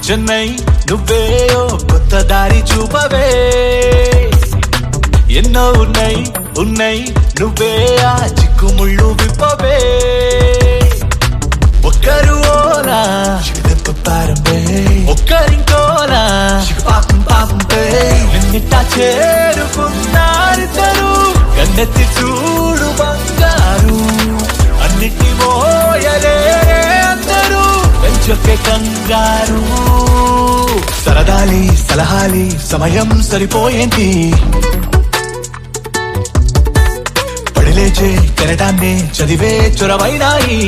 చెన్నై నువ్వే ఓ కొత్త దారి చూపవే ఎన్నో ఉన్నాయి ఉన్నాయి నువ్వే ఆ చిక్కుముళ్ళు విప్పవే ఒక్కరు ఓలా ఒక్కరింకోలా పాపం పాపం నిన్నిట్టా చేరుకున్నారిద్దరు కన్నెత్తి చూడు బంగారు అన్నిటి మోయలే అందరూ పెంచొకే కంగారు సరదాలి సలహాలి సమయం సరిపోయింది పడిలేచే కెరటాన్ని చదివే చొరవైనాయి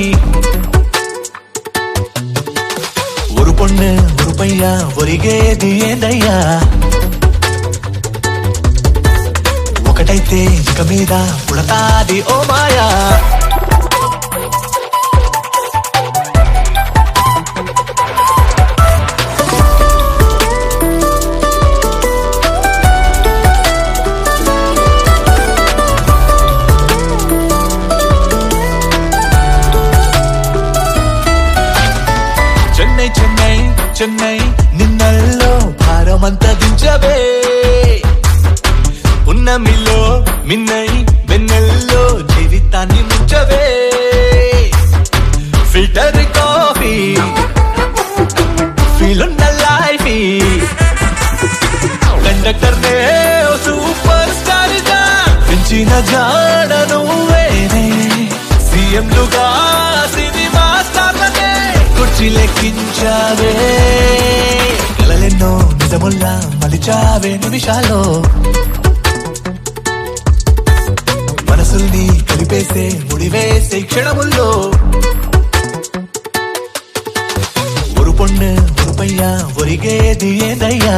ஒரு பொண்ணு ஒரு பையா ఒరిగేది ఏందయ్యా ఒకటైతే ఇక మీద పుడతాది ఓ మాయా చెన్నై చెన్నై చెన్నై నిన్నల్లో భారమంత దించవే ఉన్నమిలో మిన్నై వెన్నెల్లో జీవితాన్ని ముంచవే ఫిల్టర్ కాఫీ ఫీల్ ఉన్న లైఫ్ కండక్టర్ నే ఓ సూపర్ స్టార్ గా పెంచిన జాడ నువ్వేనే సీఎంలుగా సినిమా స్టార్లనే కుర్చీ లెక్కించావే కలలెన్నో నిజముల్లా మలిచావే నిమిషాలో మనసుల్ని కలిపేసే ముడివేసే క్షణముల్లో ஒரு பொண்ணு ஒரு பையா ఒరిగేది ఏందయ్యా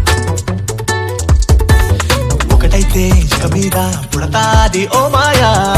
ఒకటైతే ఇక మీద పుడతాది ఓ మాయా